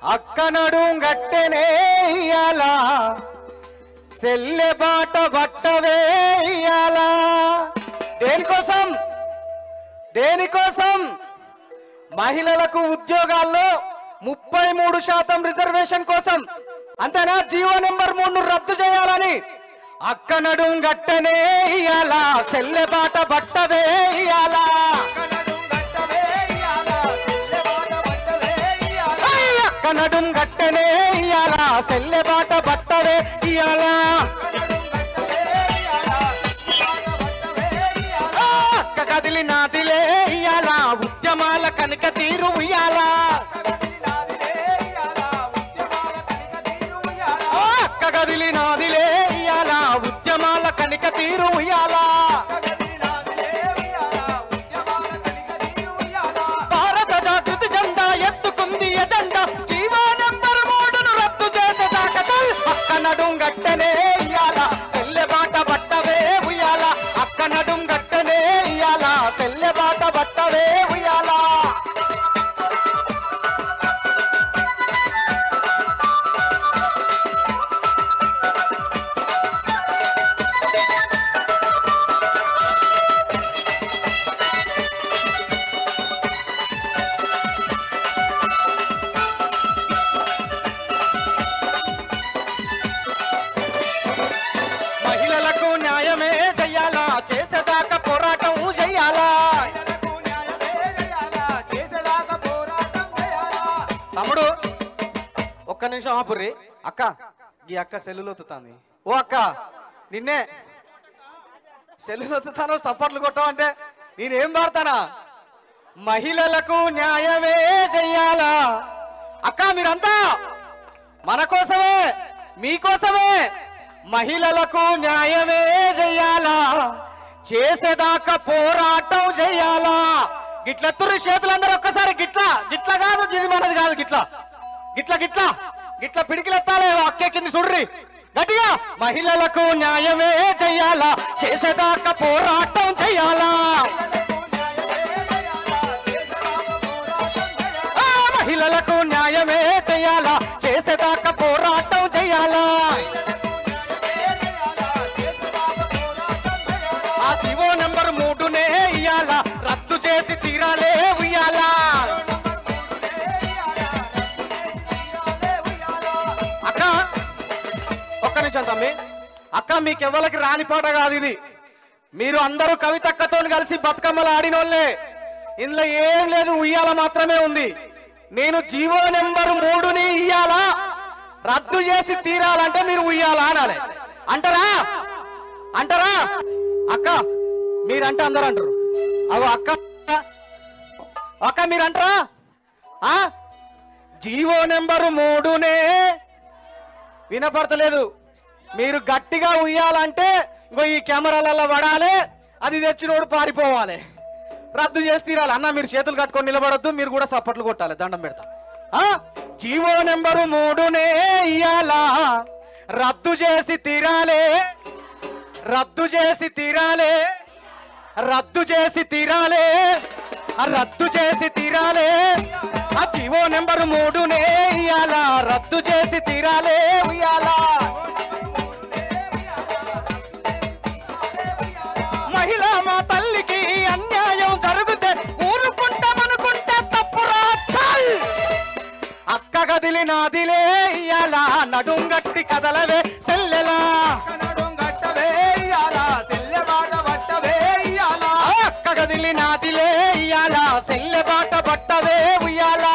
అక్కనడు గట్టెనే ఇయ్యాలా సెల్లె బాట బట్టవే ఇయ్యాలా దేనికోసం దేనికోసం మహిళలకు ఉద్యోగాల్లో ముప్పై మూడు శాతం రిజర్వేషన్ కోసం అంతేనా జీవో నెంబర్ మూడు రద్దు చేయాలని అక్క నడుం గట్టనే ఇయ్యాలా సెల్లె బాట బట్టవే ఇయ్యాలా ఐ అక్క నడుం గట్టనే ఇయ్యాలా సెల్లె బాట బట్టవే ఇయ్యాలా ఆ, అక్క కదిలి నాదిలే ఇయ్యాలా ఉద్యమాల కనుక తీరు ఇయ్యాలా ఆ, అక్క కదిలి నాదిలే ఇయ్యాలా ఉద్యమాల కనుక తీరు ఇయ్యాలా భారత జాగృతి జెండా ఎత్తుకుంది ఎజెండా జీవో నెంబర్ మూడును రద్దు చేసేదాకా చల్. అక్క నడుం గట్టనే ఇయ్యాల సెల్లె బాట బట్టవే ఉయ్యాల అక్క నడుం గట్టనే ఇయ్యాల సెల్లె బాట బట్టవే ఉయ్యాల మహిళలకు న్యాయమే చెయ్యాలా చేసేదాకా పోరాటం చెయ్యాలా తమ్ముడు ఒక్క నిమిషం ఆపుర్రి అక్క ఈ అక్క సెల్లులొత్తుతాంది ఓ అక్క నిన్నే సెల్లులొత్తుతాను సపోర్ట్లు కొట్టావంటే నేనేం పాడతానా మహిళలకు న్యాయమే చెయ్యాలా అక్క మీరంతా మన కోసమే మీకోసమే మహిళలకు న్యాయమే చెయ్యాలా చేసేదాకా పోరాటం చెయ్యాలా గిట్ల తుర్రి చేతులందరూ ఒక్కసారి గిట్ల గిట్ల కాదు ఇది మనది కాదు గిట్ల గిట్ల గిట్ల గిట్ల పిడికిలెత్తాలే అక్కే కింది చూడ్రి గట్టిగా మహిళలకు న్యాయమే చెయ్యాలా చేసేదాకా పోరాటం చెయ్యాలా ఆ, మహిళలకు న్యాయమే చెయ్యాలా చేసేదాకా పోరాటం చెయ్యాలా ఆ జీవో నెంబర్ మూడునే ఇయ్యాలా రద్దు చేసి తీరాలే ఉయ్యాలా అక్క ఒక్క నిమిషం తమ్మి అక్క మీకెవ్వలకి రాని పాట కాదు ఇది మీరు అందరూ కవితక్కతో కలిసి బతుకమ్మలు ఆడినోళ్ళే ఇందులో ఏం లేదు ఉయ్యాల మాత్రమే ఉంది నేను జీవో నెంబర్ మూడుని ఇయ్యాలా రద్దు చేసి తీరాలంటే మీరు ఉయ్యాలా అనాలి అంటారా అంటారా అక్క మీరంటే అందరు అంటారు అగో అక్క అక్క మీరంటారా ఆ జీవో నెంబరు మూడునే వినపడతలేదు మీరు గట్టిగా ఉయ్యాలంటే ఇంకో ఈ కెమెరాలలో పడాలి అది తెచ్చినోడు పారిపోవాలి రద్దు చేసి తీరాలి అన్న మీరు చేతులు కట్టుకొని నిలబడొద్దు మీరు కూడా సప్పట్లు కొట్టాలి దండం పెడతా ఆ? జీవో నెంబరు మూడునే ఇయ్యాలా రద్దు చేసి తీరాలే రద్దు చేసి తీరాలే రద్దు చేసి తీరాలే ఆ రద్దు చేసి తీరాలే ఆ జీవో నెంబర్ మూడునే ఇయ్యాలా రద్దు చేసి తీరాలే ఉయ్యాలా మహిళ మా తల్లికి అన్యాయం జరిగితే ఊరుకుంటామనుకుంటే తప్పురా చల్! అక్క గదిలి నాదిలే ఇయ్యాలా నడుం గట్టి కదలవే సెల్లెలా ఆ అక్క గదిలి నాదిలే ఇయ్యాలా సెల్లె బాట బట్టవే ఉయ్యాలా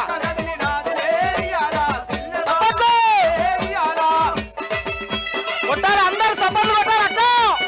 సపట్లు! కొట్టాలి అందరు సపర్లు కొట్టాలి అక్క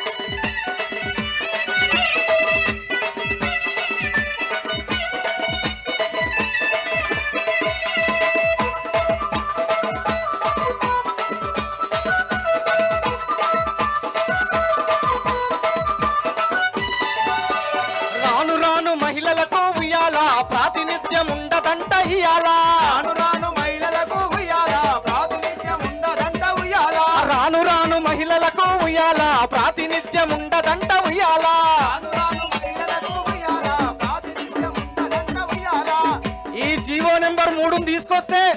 రాను రాను మహిళలకు ఉయ్యాలా ప్రాతినిధ్యం ఉండదంట ఇయ్యాలా రాను రాను మహిళలకు ఉయ్యాలా ప్రాతినిధ్యం ఉండదంట ఉయ్యాలా రాను రాను మహిళలకు ఉయ్యాలా ప్రాతినిధ్యం ఉండదంట ఉయ్యాలా రాను రాను మహిళలకు ఉయ్యాలా ప్రాతినిధ్యం ఉండదంట ఉయ్యాలా ఈ జీవో నెంబర్ మూడుని తీసుకొస్తే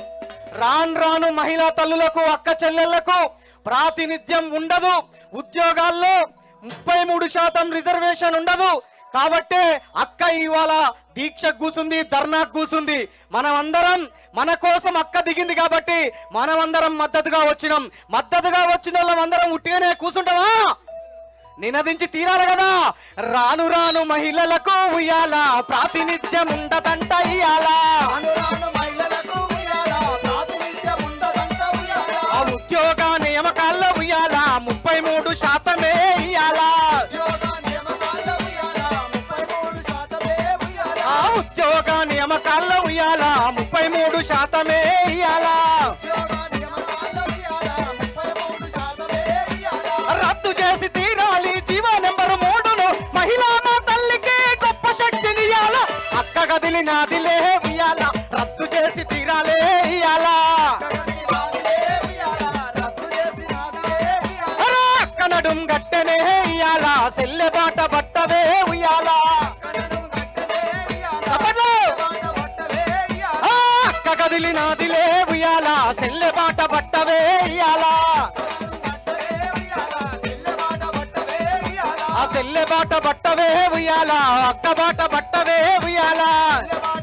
రాను రాను మహిళా తల్లులకు అక్క చెల్లెళ్లకు ప్రాతినిధ్యం ఉండదు ఉద్యోగాల్లో ముప్పై మూడు శాతం రిజర్వేషన్ ఉండదు కాబట్టే అక్క ఇవాళ దీక్ష కూసుంది ధర్నా కూసుంది మనమందరం మన కోసం అక్క దిగింది కాబట్టి మనమందరం మద్దతుగా వచ్చినాం మద్దతుగా వచ్చిన వాళ్ళందరం ఉట్టిగానే కూసుంటామా నినదించి తీరాలి కదా రాను రాను మహిళలకు ఉయ్యాల ప్రాతినిధ్యం ఉండదంట ఇయ్యాల రాను రాను మహిళలకు ఉయ్యాల, ప్రాతినిధ్యం ఉండదంట ఉయ్యాల. ఆ ఉద్యోగ నియామకాల్లో ఉయ్యాల ముప్పై మూడు శాతమే ఇయ్యాల ఉద్యోగ నియామకాల్లో ఉయ్యాల, 33 శాతమే ఉయ్యాల. ఆ ఉద్యోగ నియామకాల్లో ఉయ్యాల ముప్పై మూడు శాతమే ఇయ్యాల ఉద్యోగ నియామకాల్లో ఉయ్యాల, 33 శాతమే ఉయ్యాల. రద్దు చేసి తీరాలి జీవ నెంబర్ మూడును మహిళా మా తల్లికి గొప్ప శక్తిని ఇయ్యాల అక్క కదిలి నాదిలే ఉయ్యాల రద్దు చేసి తీరాలే ఇయ్యాల జగతి నాదిలే ఉయ్యాల, రద్దు చేసి నాదిలే ఉయ్యాల. అరే అక్క నడుం గట్టెనే ఇయ్యాల సెల్లె బాట బట్టవే ఉయ్యాల కనడం గట్టవే ఉయ్యాల, చప్పట్లు. బాట పట్టవే ఉయ్యాల. ఆ అక్క కదిలి నాదిలే ఉయ్యాల సెల్లె బాట బట్టవే ఇయ్యాల గట్టవే ఉయ్యాల, చెల్లె బాట పట్టవే ఉయ్యాల. ఆ సెల్లె బాట బట్టవే ఉయ్యాల అక్క బాట బట్టవే ఉయ్యాల చెల్లె బాట